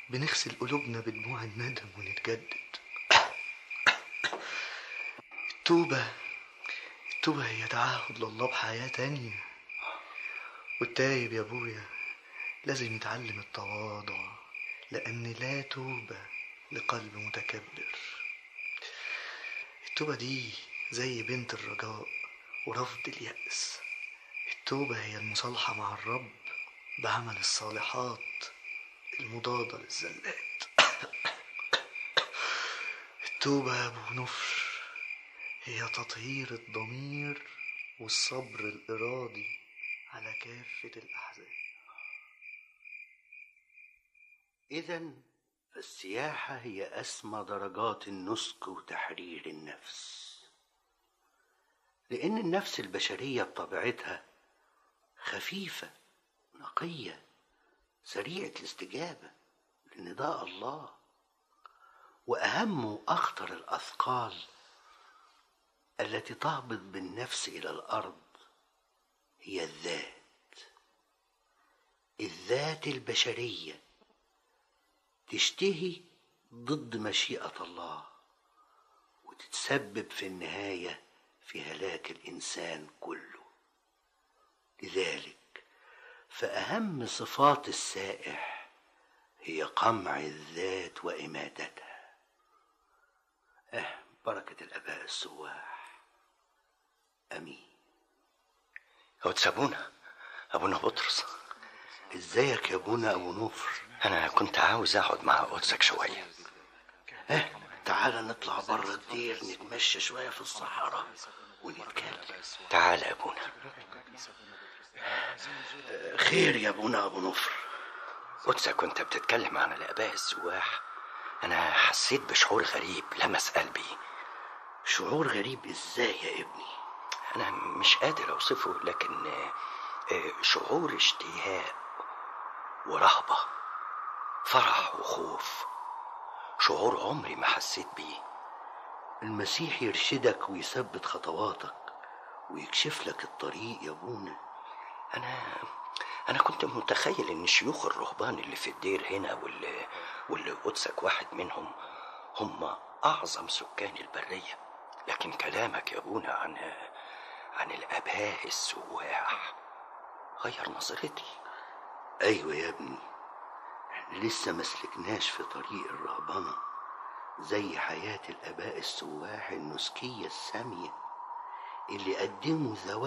بنغسل قلوبنا بدموع الندم ونتجدد التوبة التوبة هي تعهد لله بحياة تانية والتايب يا ابويا لازم يتعلم التواضع لأن لا توبة لقلب متكبر التوبة دي زي بنت الرجاء ورفض اليأس التوبة هي المصالحة مع الرب بعمل الصالحات المضادة للزلات التوبة يا أبو نفر هي تطهير الضمير والصبر الإرادي على كافة الأحزان إذا فالسياحة هي أسمى درجات النسك وتحرير النفس لأن النفس البشرية بطبيعتها خفيفة نقية سريعة الاستجابة لنداء الله وأهم وأخطر الأثقال التي تهبط بالنفس إلى الأرض هي الذات الذات البشرية تشتهي ضد مشيئة الله وتتسبب في النهاية في هلاك الإنسان كله لذلك فأهم صفات السائح هي قمع الذات وإماتتها أه بركة الآباء السواح أمين هو تسابونا ابونا بطرس ازيك يا ابونا ابو نوفر انا كنت عاوز اقعد مع قدسك شويه اه تعالى نطلع بره الدير نتمشى شويه في الصحراء ونتكلم تعال يا ابونا آه، خير يا ابونا ابو نوفر قدسك كنت بتتكلم عن الاباء السواح انا حسيت بشعور غريب لمس قلبي شعور غريب ازاي يا ابني انا مش قادر اوصفه لكن آه، آه، شعور اشتياق ورهبه فرح وخوف شعور عمري ما حسيت بيه المسيح يرشدك ويثبت خطواتك ويكشف لك الطريق يا ابونا انا انا كنت متخيل ان شيوخ الرهبان اللي في الدير هنا واللي واللي قدسك واحد منهم هم اعظم سكان البريه لكن كلامك يا ابونا عن عن الاباء السواح غير نظرتي ايوه يا ابني احنا لسه مسلكناش في طريق الرهبنه زي حياه الاباء السواح النسكيه الساميه اللي قدموا ذوات